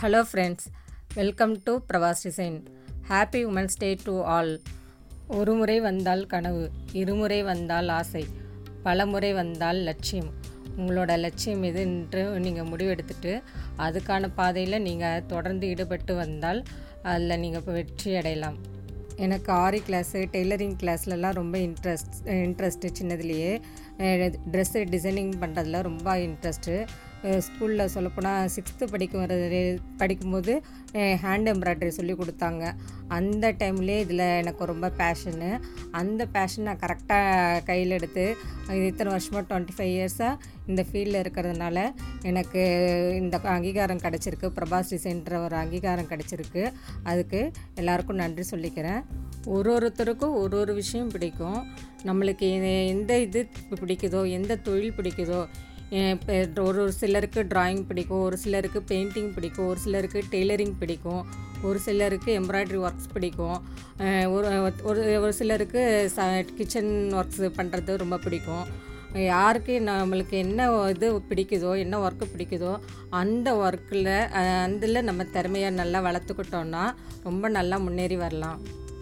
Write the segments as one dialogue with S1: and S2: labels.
S1: hello friends welcome to Pravas design happy women's day to all ஒரு முறை வந்தால் கனவு இருமுறை வந்தால் ஆசை பலமுறை வந்தால் லட்சியம் உங்களோட லட்சியம் எது என்று நீங்கள் முடிவெடுத்துட்டு அதுக்கான பாதையில் நீங்கள் தொடர்ந்து ஈடுபட்டு வந்தால் அதில் நீங்கள் இப்போ வெற்றி அடையலாம் எனக்கு ஆரி கிளாஸு டெய்லரிங் கிளாஸ்லலாம் ரொம்ப இன்ட்ரெஸ்ட் இன்ட்ரெஸ்ட்டு சின்னதுலேயே ட்ரெஸ்ஸு டிசைனிங் பண்ணுறதுல ரொம்ப இன்ட்ரெஸ்ட்டு ஸ்கூலில் சொல்லப்போனால் சிக்ஸ்த்து படிக்கும் வர படிக்கும்போது ஹேண்ட் எம்ப்ராய்டரி சொல்லி கொடுத்தாங்க அந்த டைம்லேயே இதில் எனக்கு ரொம்ப பேஷனு அந்த பேஷன் நான் கரெக்டாக கையில் எடுத்து இது இத்தனை வருஷமாக டுவெண்ட்டி ஃபைவ் இயர்ஸாக இந்த ஃபீல்டில் இருக்கிறதுனால எனக்கு இந்த அங்கீகாரம் கிடச்சிருக்கு பிரபாஸ் டிசைன்ற ஒரு அங்கீகாரம் கிடச்சிருக்கு அதுக்கு எல்லாருக்கும் நன்றி சொல்லிக்கிறேன் ஒரு ஒருத்தருக்கும் ஒரு ஒரு விஷயம் பிடிக்கும் நம்மளுக்கு எ- எந்த இது பிடிக்குதோ எந்த தொழில் பிடிக்குதோ இப்போ ஒரு ஒரு சிலருக்கு டிராயிங் பிடிக்கும் ஒரு சிலருக்கு பெயிண்டிங் பிடிக்கும் ஒரு சிலருக்கு டெய்லரிங் பிடிக்கும் ஒரு சிலருக்கு எம்ப்ராய்டரி ஒர்க்ஸ் பிடிக்கும் அஹ் ஒரு ஒரு ஒரு சிலருக்கு ச கிச்சன் ஒர்க்ஸ் பண்ணுறது ரொம்ப பிடிக்கும் யாருக்கு நம்மளுக்கு என்ன இது பிடிக்குதோ என்ன ஒர்க்கு பிடிக்குதோ அந்த ஒர்க்கில் அதில் நம்ம திறமையை நல்லா வளர்த்துக்கிட்டோன்னா ரொம்ப நல்லா முன்னேறி வரலாம்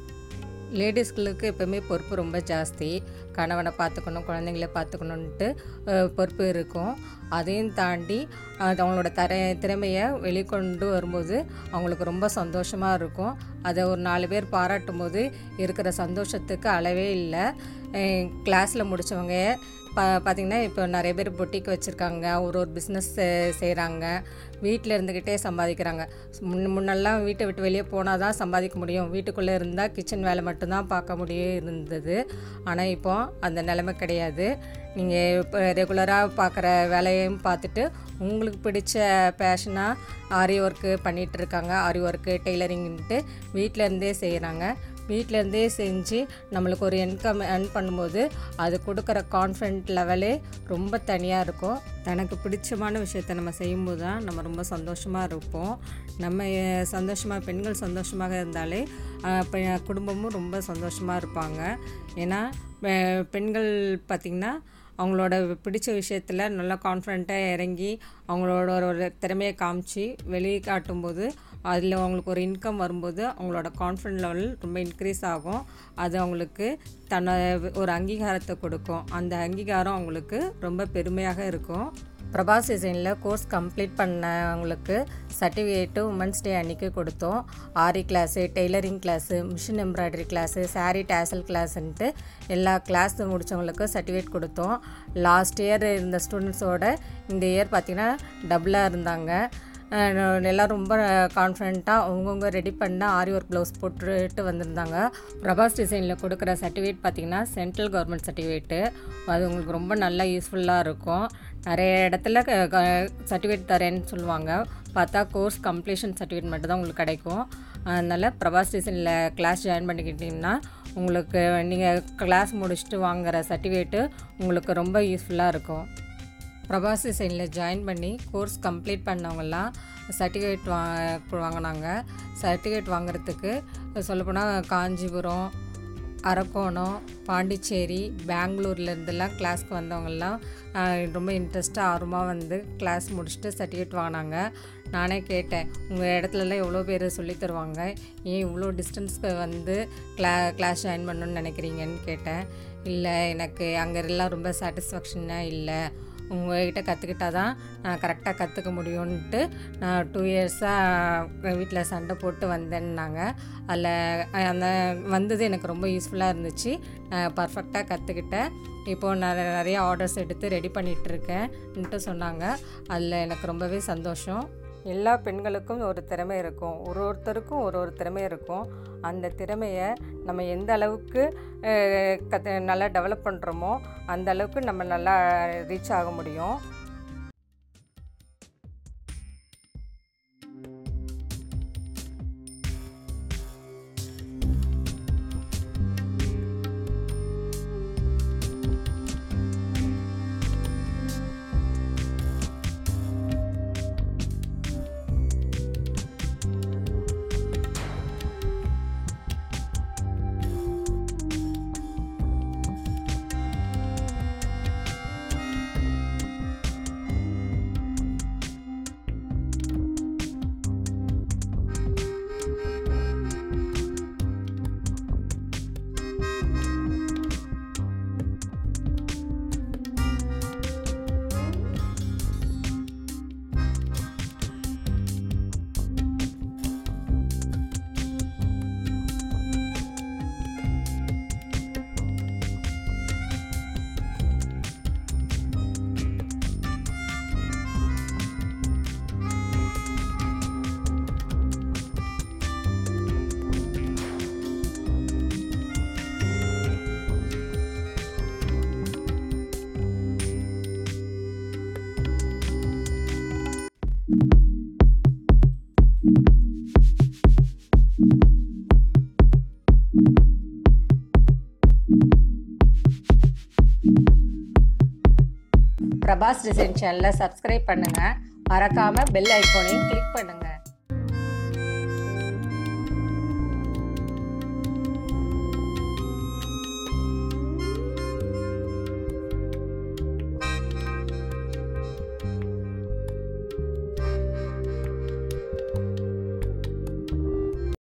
S1: லேடிஸ்களுக்கு எப்போவுமே பொறுப்பு ரொம்ப ஜாஸ்தி கணவனை பார்த்துக்கணும் குழந்தைங்கள பார்த்துக்கணுன்ட்டு அஹ், பொறுப்பு இருக்கும் அதையும் தாண்டி அது அவங்களோட தர திறமையை வெளிக்கொண்டு வரும்போது அவங்களுக்கு ரொம்ப சந்தோஷமாக இருக்கும் அதை ஒரு நாலு பேர் பாராட்டும் போது இருக்கிற சந்தோஷத்துக்கு அளவே இல்லை கிளாஸில் முடித்தவங்க பா பார்த்திங்கன்னா இப்போ நிறைய பேர் பொட்டிக்கு வச்சுருக்காங்க ஒரு ஒரு பிஸ்னஸ் செய்கிறாங்க வீட்டில் இருந்துக்கிட்டே சம்பாதிக்கிறாங்க முன்ன முன்னெல்லாம் வீட்டை விட்டு வெளியே போனால் தான் சம்பாதிக்க முடியும் வீட்டுக்குள்ளே இருந்தால் கிச்சன் வேலை மட்டும்தான் பார்க்க முடியும் இருந்தது ஆனால் இப்போ அந்த நிலைமை கிடையாது நீங்கள் இப்போ ரெகுலராக பார்க்குற வேலையும் பார்த்துட்டு உங்களுக்கு பிடிச்ச பேஷனாக ஆரி ஒர்க்கு பண்ணிகிட்டு இருக்காங்க ஆரி ஒர்க்கு டெய்லரிங்ன்ட்டு வீட்டில் இருந்தே செய்கிறாங்க வீட்டில் இருந்தே செஞ்சு நம்மளுக்கு ஒரு இன்கம் earn பண்ணும்போது அது கொடுக்குற கான்ஃபிடென்ட் லெவலே ரொம்ப தனியாக இருக்கும் தனக்கு பிடிச்சமான விஷயத்தை நம்ம செய்யும்போது தான் நம்ம ரொம்ப சந்தோஷமாக இருப்போம் நம்ம அஹ், சந்தோஷமாக பெண்கள் சந்தோஷமாக இருந்தாலே அஹ், பெ- குடும்பமும் ரொம்ப சந்தோஷமாக இருப்பாங்க ஏன்னா பெ- பெண்கள் பார்த்திங்கன்னா அவங்களோட பிடிச்ச விஷயத்தில் நல்லா கான்ஃபிடண்ட்டாக இறங்கி அவங்களோட ஒரு ஒரு திறமையை காமிச்சு வெளியே காட்டும்போது அதில் அவங்களுக்கு ஒரு இன்கம் வரும்போது அவங்களோட கான்ஃபிடன்ட் லெவல் ரொம்ப இன்க்ரீஸ் ஆகும் அது அவங்களுக்கு தன்னை ஒரு அங்கீகாரத்தை கொடுக்கும் அந்த அங்கீகாரம் அவங்களுக்கு ரொம்ப பெருமையாக இருக்கும் பிரபாஸ் டிசைனில் கோர்ஸ் கம்ப்ளீட் பண்ணவங்களுக்கு சர்டிஃபிகேட்டு உமன்ஸ் டே அன்றைக்கி கொடுத்தோம் aari class tailoring class machine embroidery class saree tassel கிளாஸ்ன்ட்டு எல்லா கிளாஸ் முடித்தவங்களுக்கு சர்டிஃபிகேட் கொடுத்தோம் லாஸ்ட் இயர் இருந்த ஸ்டூடெண்ட்ஸோட இந்த இயர் பார்த்திங்கன்னா டபுளாக இருந்தாங்க அஹ் எல்லாம் ரொம்ப கான்ஃபிடண்ட்டாக அவங்கவுங்க ரெடி பண்ண ஆரி ஒர்க் ப்ளவுஸ் போட்டுட்டு வந்திருந்தாங்க பிரபாஸ் டிசைனில் கொடுக்குற சர்டிஃபிகேட் பார்த்திங்கன்னா சென்ட்ரல் கவர்மெண்ட் சர்டிஃபிகேட்டு அது உங்களுக்கு ரொம்ப நல்லா யூஸ்ஃபுல்லாக இருக்கும் நிறைய இடத்துல சர்டிஃபிகேட் தரேன்னு சொல்லுவாங்க பார்த்தா கோர்ஸ் கம்ப்ளீஷன் சர்டிஃபிகேட் மட்டும் தான் உங்களுக்கு கிடைக்கும் அதனால் பிரபாஸ் டிசைனில் கிளாஸ் ஜாயின் பண்ணிக்கிட்டிங்கன்னா உங்களுக்கு நீங்கள் கிளாஸ் முடிச்சுட்டு வாங்குற சர்டிஃபிகேட்டு உங்களுக்கு ரொம்ப யூஸ்ஃபுல்லாக இருக்கும் பிரபாஸ் டிசைனில் ஜாயின் பண்ணி கோர்ஸ் கம்ப்ளீட் பண்ணவங்கலாம் சர்டிஃபிகேட் வா வாங்கினாங்க சர்டிஃபிகேட் வாங்குறதுக்கு சொல்லப்போனால் காஞ்சிபுரம் அரக்கோணம் பாண்டிச்சேரி பெங்களூர்லேருந்துலாம் கிளாஸ்க்கு வந்தவங்கெல்லாம் ஆஹ், ரொம்ப இன்ட்ரெஸ்ட்டாக ஆர்வமாக வந்து கிளாஸ் முடிச்சுட்டு சர்டிஃபிகேட் வாங்கினாங்க நானே கேட்டேன் உங்கள் இடத்துலலாம் எவ்வளோ பேர் சொல்லித் தருவாங்க ஏன் இவ்வளோ டிஸ்டன்ஸ்க்கு வந்து கிளா கிளாஸ் ஜாயின் பண்ணணும்னு நினைக்கிறீங்கன்னு கேட்டேன் இல்லை எனக்கு அங்கே எல்லாம் ரொம்ப சாட்டிஸ்ஃபேக்ஷனாக இல்லை உங்கள்கிட்ட கற்றுக்கிட்டா தான் நான் கரெக்டாக கற்றுக்க முடியும்ன்ட்டு நான் டூ இயர்ஸாக வீட்டில் சண்டை போட்டு வந்தேன்னாங்க அதில் அந்த வந்தது எனக்கு ரொம்ப யூஸ்ஃபுல்லாக இருந்துச்சு நான் பர்ஃபெக்டாக கற்றுக்கிட்டேன் இப்போது நான் நிறைய ஆர்டர்ஸ் எடுத்து ரெடி பண்ணிகிட்ருக்கேன்ட்டு சொன்னாங்க அதில் எனக்கு ரொம்பவே சந்தோஷம் எல்லா பெண்களுக்கும் ஒரு திறமை இருக்கும் ஒரு ஒருத்தருக்கும் ஒரு ஒரு திறமை இருக்கும் அந்த திறமையை நம்ம எந்த அளவுக்கு அஹ், கத்து நல்லா டெவலப் பண்ணுறோமோ அந்த அளவுக்கு நம்ம நல்லா ரீச் ஆக முடியும் பிரபாஸ் டிசைன் சேனலை சப்ஸ்கிரைப் பண்ணுங்கள் மறக்காமல் பெல் ஐக்கானையும் கிளிக் பண்ணுங்கள்